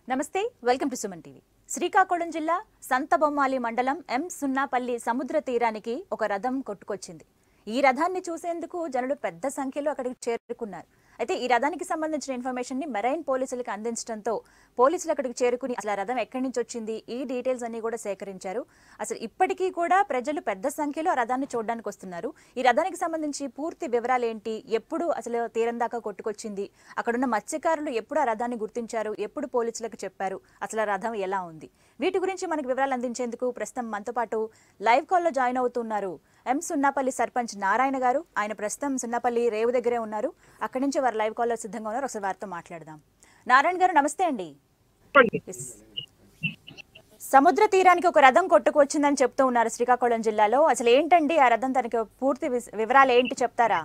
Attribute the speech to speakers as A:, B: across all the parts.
A: నమస్తే welcome to Suman TV Srikakulam జిల్లా సంతబొమ్మాలి మండలం ఎం సున్నాపల్లి సముద్ర తీరానికి ఒక రథం కొట్టుకొచ్చింది ఈ రథాన్ని చూసేందుకు జనులు పెద్ద సంఖ్యలో అక్కడికి చేరుకున్నారు అయితే ఈ రథానికి సంబంధించిన ఇన్ఫర్మేషన్ ని మెరైన్ పోలీసులకు అందించడంతో పోలీసులు అక్కడికి చేరుకుని అసలు ఆ రథం ఎక్కడి నుంచి వచ్చింది ఈ డీటెయిల్స్ అన్ని కూడా సేకరించారు అసలు ఇప్పటికీ కూడా ప్రజలు పెద్ద సంఖ్యలో ఆ రథాన్ని చూడడానికి వస్తున్నారు ఈ రథానికి సంబంధించి పూర్తి వివరాలు ఏంటి ఎప్పుడు అసలు తీరం దాకా కొట్టుకొచ్చింది అక్కడున్న మత్స్యకారులు ఎప్పుడు ఆ రథాన్ని గుర్తించారు ఎప్పుడు పోలీసులకు చెప్పారు అసలు ఆ రథం ఎలా ఉంది వీటి గురించి మనకు వివరాలు అందించేందుకు ప్రస్తుతం మనతో పాటు లైవ్ కాల్లో జాయిన్ అవుతున్నారు ఎం సున్నాపల్లి సర్పంచ్ నారాయణ గారు ఆయన ప్రస్తుతం సున్నాపల్లి రేవు దగ్గరే ఉన్నారు అక్కడి నుంచి వారు లైవ్ కాల్లో సిద్ధంగా ఉన్నారు ఒకసారి వారితో మాట్లాడదాం నారాయణ గారు నమస్తే అండి ఎస్. సముద్ర తీరానికి ఒక రథం కొట్టుకొచ్చిందని చెప్తూ ఉన్నారు శ్రీకాకుళం జిల్లాలో అసలు ఏంటండి ఆ రథం తనకి పూర్తి విస్- వివరాలు ఏంటి చెప్తారా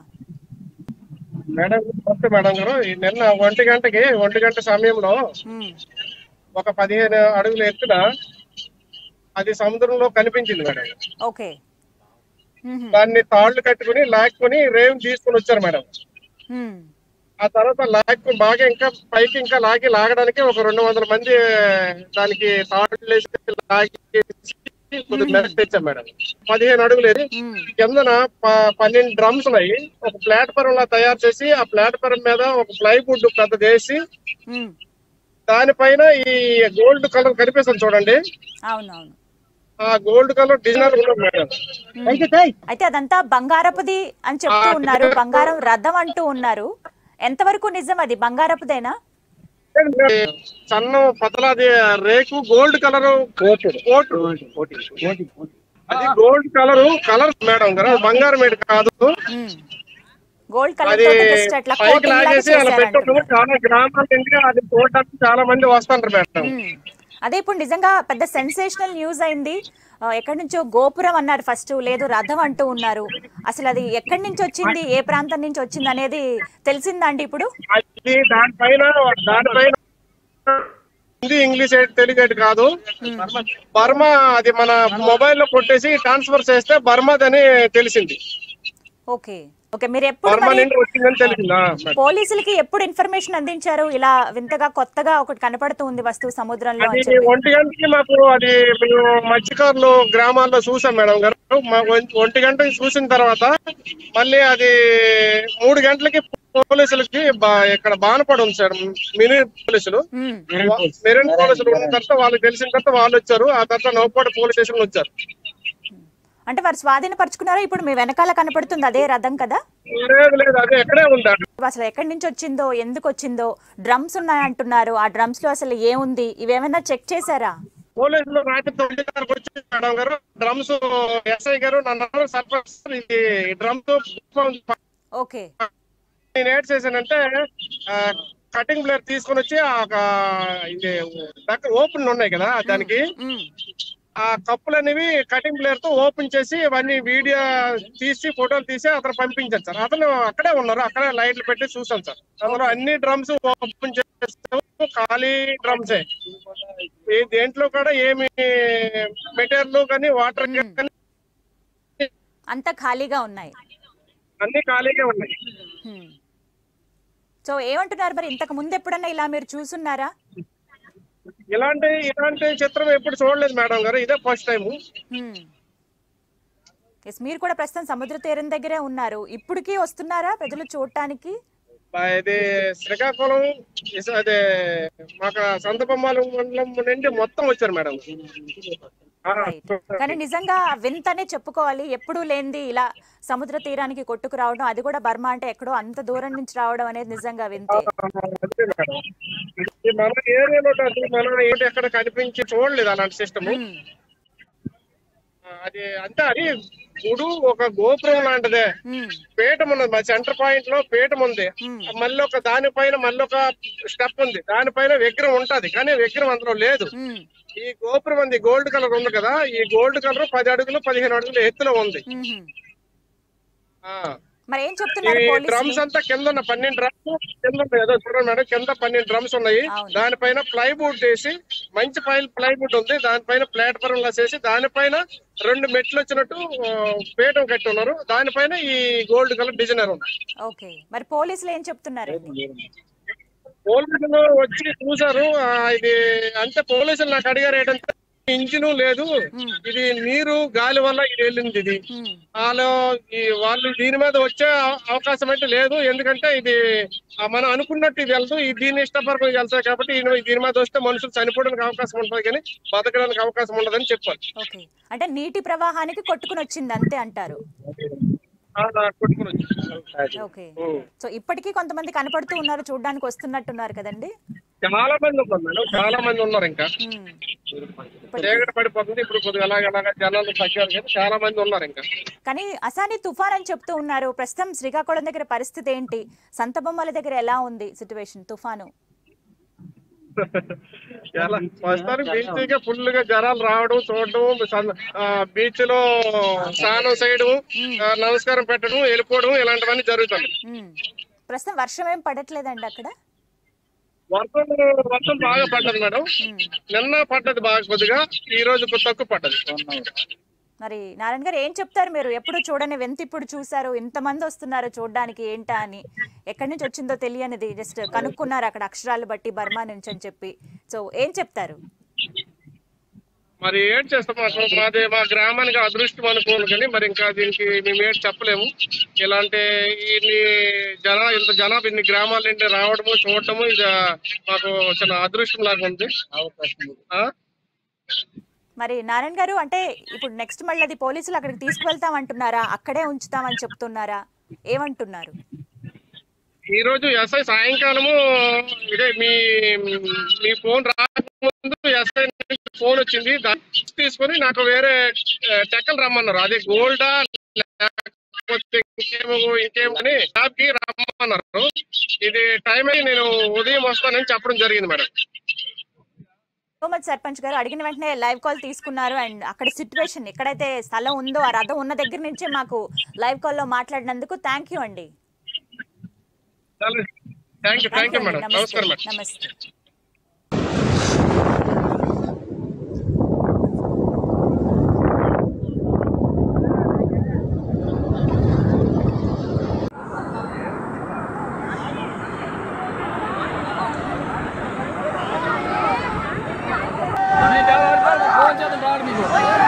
B: మేడం నమస్తే మేడం గారు ఈ నిన్న ఒంటి గంటకి ఒంటి గంట సమయంలో
A: ఉమ్,
B: ఒక పదిహేను అడుగుల ఎత్తున అది సముద్రంలో కనిపించింది మేడం
A: ఓకే ఉహుం,
B: దాన్ని తాళ్లు కట్టుకుని లాక్కుని రేవు తీసుకుని వచ్చారు మేడం
A: ఉమ్,
B: ఆ తర్వాత లాక్కు బాగా ఇంకా పైకి ఇంకా లాగి లాగడానికి ఒక రెండు వందల మంది దానికి తాళ్ళు వేసి లాగి కొద్దిగా మెరకు తెచ్చాం మేడం పదిహేను అడుగులు ఏది
A: ఉమ్,
B: కిందన ప- పన్నెండు డ్రమ్స్ ఉన్నాయి ఒక ప్లాట్ఫారం లా తయారు చేసి ఆ ప్లాట్ఫారం మీద ఒక ప్లైవుడ్ పెద్దది వేసి
A: ఉమ్,
B: దానిపైన ఈ గోల్డ్ కలర్ కనిపిస్తుంది చూడండి
A: అవునవును
B: ఆ గోల్డ్ కలర్ డిజైనర్ ఉన్నది మేడం
A: అయితే అదంతా బంగారపుది అని చెప్తూ ఉన్నారు బంగారం రథం అంటూ ఉన్నారు ఎంతవరకు నిజం అది బంగారపుదేనా
B: సన్నం పతలాది రేకు గోల్డ్ కలర్ కోటు అది గోల్డ్ కలర్ కలర్ మేడం గారు అది బంగారం మేడ కాదు
A: గోల్డ్ కలర్
B: అది
A: తోటి జస్ట్ అట్లా
B: పైకి
A: కోటింగ్ లాగా
B: లాగేసి అలా పెట్టడం
A: చేశారంటున్నారు.
B: చాలా గ్రామాల నుండి అది చూడడానికి చాలా మంది వస్తుంటారు మేడం
A: ఉమ్. అదే ఇప్పుడు నిజంగా పెద్ద సెన్సేషనల్ న్యూస్ అయింది ఆ, ఎక్కడి నుంచో గోపురం అన్నారు ఫస్ట్ లేదు రథం అంటూ ఉన్నారు అసలు అది ఎక్కడి నుంచి వచ్చింది ఏ ప్రాంతం నుంచి వచ్చింది అనేది తెలిసిందా అండి ఇప్పుడు
B: అది దానిపైన దానిపైన హిందీ ఇంగ్లీష్ అయితే తెలుగు అయితే కాదు బర్మా అది మన మొబైల్ లో కొట్టేసి ట్రాన్స్ఫర్ చేస్తే బర్మాదని తెలిసింది
A: ఓకే ఓకే మీరు ఎప్పుడు
B: బర్మా
A: మరి
B: నుండి వచ్చిందని తెలిసిందా
A: పోలీసులకి ఎప్పుడు ఇన్ఫర్మేషన్ అందించారు ఇలా వింతగా కొత్తగా ఒకటి కనపడుతూ ఉంది వస్తువు సముద్రంలో
B: అది
A: అని చెప్పి
B: ఒంటి గంటకి మాకు అది మేము మత్స్యకారులు గ్రామాల్లో చూసాం మేడం గారు మా ఒంటి- ఒంటి గంటకి చూసిన తర్వాత మళ్ళీ అది మూడు గంటలకి పోలీసులకి బా- ఇక్కడ బానపడి ఉంది సార్ మినీ పోలీసులు
A: ఉమ్.
B: మెరైన్ పోలీసులు ఉన్న తర్వాత వాళ్ళకి తెలిసిన తర్వాత వాళ్ళు వచ్చారు ఆ తర్వాత నౌపాడు పోలీస్ స్టేషన్ వచ్చారు
A: అంటే వారు స్వాధీనపరుచుకున్నారా ఇప్పుడు మీ వెనకాల కనపడుతుంది అదే రథం కదా
B: లేదు లేదు అది ఎక్కడే ఉంది
A: అసలు ఎక్కడి నుంచి వచ్చిందో ఎందుకు వచ్చిందో డ్రమ్స్ ఉన్నాయంటున్నారు ఆ డ్రమ్స్ లో అసలు ఏముంది ఇవేమైనా చెక్ చేశారా
B: పోలీసులు రాత్రి తొమ్మిది గంటలకు వచ్చి మేడం గారు డ్రమ్స్ ఎస్ఐ గారు నన్ను సర్పంచ్ ఈ డ్రమ్స్
A: ఓకే
B: నేను ఏడ్ చేశానంటే కటింగ్ బ్లేడ్ తీసుకొని వచ్చి ఆ ఒక ఇది దగ్గర ఓపెన్ ఉన్నాయి కదా దానికి
A: ఉమ్.
B: ఆ కప్పులు అనేవి కటింగ్ బ్లేడ్ తో ఓపెన్ చేసి ఇవన్నీ వీడియో తీసి ఫోటోలు తీసి అతను పంపించారు సార్ అతను అక్కడే ఉన్నారు అక్కడే లైట్లు పెట్టి చూసాం సార్ అందులో అన్ని డ్రమ్స్ ఓపెన్ చేస్తాం ఖాళీ డ్రమ్సే ఈ దేంట్లో కూడా ఏమి మెటీరియల్ కానీ వాటర్ కానీ
A: అంతా ఖాళీగా ఉన్నాయి
B: అన్ని ఖాళీగా ఉన్నాయి
A: హ్మ్. సో ఏమంటున్నారు మరి ఇంతకు ముందు ఎప్పుడన్నా ఇలా మీరు చూసున్నారా
B: ఇలాంటి ఇలాంటి చిత్రం ఎప్పుడు చూడలేదు మేడం గారు ఇదే ఫస్ట్ టైం
A: హ్మ్. ఎస్ మీరు కూడా ప్రస్తుతం సముద్ర తీరం దగ్గరే ఉన్నారు ఇప్పటికీ వస్తున్నారా ప్రజలు చూడటానికి
B: ఇది శ్రీకాకుళం ఇస- అదే మాకు సంతబొమ్మాల మండలం నుండి మొత్తం వచ్చారు మేడం ఆ,
A: రైట్ కానీ నిజంగా వింతనే చెప్పుకోవాలి ఎప్పుడూ లేనిది ఇలా సముద్ర తీరానికి కొట్టుకు రావడం అది కూడా బర్మా అంటే ఎక్కడో అంత దూరం నుంచి రావడం అనేది నిజంగా వింతే
B: అదే మేడం ఇది మన ఏరియాలో కాదు, మన ఏంటి ఎక్కడ కనిపించి చూడలేదు అలాంటి సిస్టమ్
A: హ్మ్.
B: అది అంటే అది గుడు ఒక గోపురం లాంటిదే
A: హ్మ్.
B: పీఠం ఉన్నది మా సెంటర్ పాయింట్ లో పీఠం ఉంది
A: హ్మ్.
B: మళ్ళీ ఒక దానిపైన మళ్ళీ ఒక స్టెప్ ఉంది దానిపైన విగ్రహం ఉంటది కానీ విగ్రహం అందులో లేదు
A: హ్మ్.
B: ఈ గోపురం ఉంది గోల్డ్ కలర్ ఉంది కదా ఈ గోల్డ్ కలర్ పది అడుగులు పదిహేను అడుగులు ఎత్తులో ఉంది
A: హ్మ్.
B: ఆ
A: మరి ఏం
B: ఈ
A: చెప్తున్నారు
B: డ్రమ్స్
A: పోలీసులు
B: అంతా కింద ఉన్న పన్నెండు డ్రమ్స్ కింద ఉన్నాయి. ఏదో చూడండి మేడం కింద పన్నెండు డ్రమ్స్ ఉన్నాయి
A: అవును.
B: దానిపైన ప్లైవుడ్ వేసి మంచి పైన ప్లైవుడ్ ఉంది దానిపైన ప్లాట్ఫారం లా చేసి దానిపైన రెండు మెట్లు వచ్చినట్టు ఆ, పీఠం కట్టి ఉన్నారు దానిపైన ఈ గోల్డ్ కలర్ డిజైనర్ ఉంది
A: ఓకే మరి పోలీసులు ఏం చెప్తున్నారండి
B: పోలీసులు వచ్చి చూసారు ఆ, ఇది అంటే పోలీసులు నాకు అడిగారు ఏంటంటే ఇంజిన్ లేదు
A: ఉమ్,
B: ఇది నీరు గాలి వల్ల ఇది వెళ్ళింది ఇది
A: ఉమ్,
B: వాళ్ళు ఈ వాళ్ళు దీని మీద వచ్చే అవ- అవకాశం అయితే లేదు ఎందుకంటే ఇది ఆ, మనం అనుకున్నట్టు ఇది వెళ్తూ ఈ దీన్ని ఇష్టపడకుండా వెళ్తాయి కాబట్టి ఈయన- దీని మీద వస్తే మనుషులు చనిపోవడానికి అవకాశం ఉంటుంది కానీ బతకడానికి అవకాశం ఉండదని చెప్పాలి
A: ఓకే అంటే నీటి ప్రవాహానికి కొట్టుకుని వచ్చింది అంతే అంటారు
B: ఆ, నాకు కొట్టుకుని వచ్చింది.
A: ఓకే
B: ఉం.
A: సో ఇప్పటికీ కొంతమంది కనపడుతూ ఉన్నారు చూడడానికి వస్తున్నట్టున్నారు కదండి
B: చాలా మంది ఉన్నారు మేడం చాలా మంది ఉన్నారు ఇంకా
A: ఉమ్,
B: చీకటి పడిపోతుంది ఇప్పుడు కొద్దిగా అలాగ అలాగ జనాలు తగ్గారు కానీ చాలా మంది ఉన్నారు ఇంకా
A: కానీ అసాని తుఫాన్ అని చెప్తూ ఉన్నారు ప్రస్తుతం శ్రీకాకుళం దగ్గర పరిస్థితి ఏంటి సంతబొమ్మల దగ్గర ఎలా ఉంది సిచ్యువేషన్ తుఫాను
B: ఎలా ప్రస్తుతానికి బీచ్ కి ఫుల్ గా జనాలు రావడం చూడడం బీచ్ లో స్నానం చేయడం ఆ, నమస్కారం పెట్టడం వెళ్ళిపోవడం ఇలాంటివన్నీ జరుగుతుంది
A: ఉమ్. ప్రస్తుతం వర్షం ఏం పడట్లేదండి అక్కడ
B: వర్షం వర్షం బాగా పడ్డది మేడం
A: ఉమ్.
B: నిన్న పడ్డది బాగా కొద్దిగా ఈ రోజు కొద్ది తక్కువ పడ్డది
A: మరి నారాయణ గారు ఏం చెప్తారు మీరు ఎప్పుడు చూడని వెంత ఇప్పుడు చూసారు ఇంతమంది వస్తున్నారు చూడడానికి ఏంటా అని ఎక్కడి నుంచి వచ్చిందో తెలియనిది జస్ట్ కనుక్కున్నారు అక్కడ అక్షరాలు బట్టి బర్మా నుంచి అని చెప్పి సో ఏం చెప్తారు
B: మరి ఏం చేస్తాం అసలు మాది మా గ్రామానికి అదృష్టం అనుకోను కానీ మరి ఇంకా దీనికి మేము ఏం చెప్పలేము ఇలాంటి ఇన్ని జన ఇంత జనాభా ఇన్ని గ్రామాల నుండి రావడము చూడటము ఇది మాకు చాలా అదృష్టం లాగా ఉంది ఆ?
A: మరి నారాయణ గారు అంటే ఇప్పుడు నెక్స్ట్ మళ్ళీ అది పోలీసులు అక్కడికి తీసుకువెళ్తాం అంటున్నారా అక్కడే ఉంచుతామని చెప్తున్నారా ఏమంటున్నారు
B: ఈ రోజు ఎస్ఐ సాయంకాలము ఇదే మీ మీ ఫోన్ రాకముందు ఎస్ఐ నుంచి ఫోన్ వచ్చింది దాన్ని తీసుకొని నాకు వేరే ఆ, టెక్కలు రమ్మన్నారు అది గోల్డా లేకపోతే ఇంకేమో ఇంకేమో అని షాప్ కి రమ్మన్నారు ఇది టైం అయ్యి నేను ఉదయం వస్తానని చెప్పడం జరిగింది మేడం
A: సో మచ్ సర్పంచ్ గారు అడిగిన వెంటనే లైవ్ కాల్ తీసుకున్నారు అండ్ అక్కడ సిచ్యువేషన్ ఎక్కడైతే స్థలం ఉందో ఆ రథం ఉన్న దగ్గర నుంచే మాకు లైవ్ కాల్లో మాట్లాడినందుకు థ్యాంక్ యూ అండి
B: థ్యాంక్ యూ థ్యాంక్ యూ
A: అండి.
B: మేడం
A: నమస్తే
B: నమస్కారం మేడం
A: నమస్తే
C: ఫోన్ చేద్దాం రాడు మీకు